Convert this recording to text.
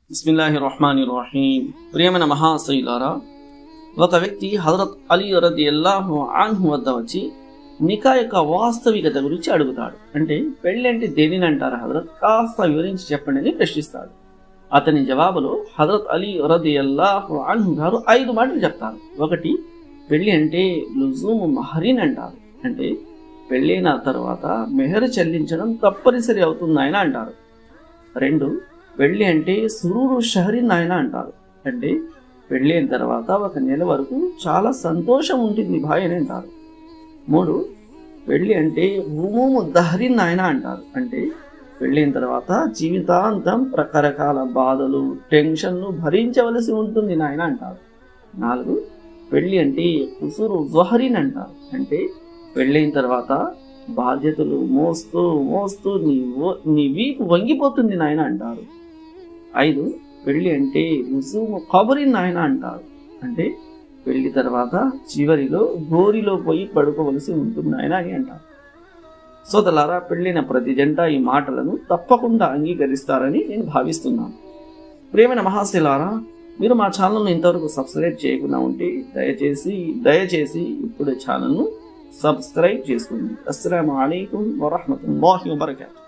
బిస్మిల్లాహి రహమాని రహీం ప్రియమైన మహాశైలారా ఒక వ్యక్తి హజరత్ అలీ రది అల్లాహు ఆన్హు వద్ద వచ్చి నికా యొక్క వాస్తవికత గురించి అడుగుతాడు అంటే పెళ్లి అంటే దేనిని అంటారు హజరత్ కాస్త వివరించి చెప్పండి అని ప్రశ్నిస్తాడు అతని జవాబులో హజరత్ అలీ రది అల్లాహు ఆన్హు గారు ఐదు మాటలు చెప్తారు ఒకటి పెళ్లి అంటే లుజూము మహరిన్ అంటారు అంటే పెళ్ళైన తర్వాత మెహర్ చెల్లించడం తప్పనిసరి అవుతుంది ఆయన అంటారు రెండు పెళ్ళి అంటే సురూరు షహరిన్ ఆయన అంటారు అంటే పెళ్ళైన తర్వాత ఒక నెల వరకు చాలా సంతోషం ఉంటుంది భాయ్ అని అంటారు మూడు పెళ్ళి అంటే హుమూము దహరిన్ ఆయన అంటారు అంటే పెళ్ళైన తర్వాత జీవితాంతం రకరకాల బాధలు టెన్షన్లు భరించవలసి ఉంటుంది నాయన అంటారు నాలుగు పెళ్ళి అంటే ఉసురు జొహరిన్ అంటారు అంటే పెళ్ళైన తర్వాత బాధ్యతలు మోస్తూ మోస్తూ నీ ఓ- నీ వీపు వంగిపోతుంది నాయన అంటారు ఐదు పెళ్ళి అంటే రుసుము కబరి నాయన అంటారు అంటే పెళ్లి తర్వాత చివరిలో గోరిలో పోయి పడుకోవలసి ఉంటుంది నాయన అని అంటారు సోదలారా పెళ్ళైన ప్రతి జంట ఈ మాటలను తప్పకుండా అంగీకరిస్తారని నేను భావిస్తున్నాను ప్రియమైన మహాశిలారా మీరు మా ఛానల్ను ఇంతవరకు సబ్స్క్రైబ్ చేయకుండా ఉంటే దయచేసి దయచేసి ఇప్పుడు ఛానల్ను సబ్స్క్రైబ్ చేసుకోండి అస్సలం అయికం వరహమతుల్లాహి వబర్కాతు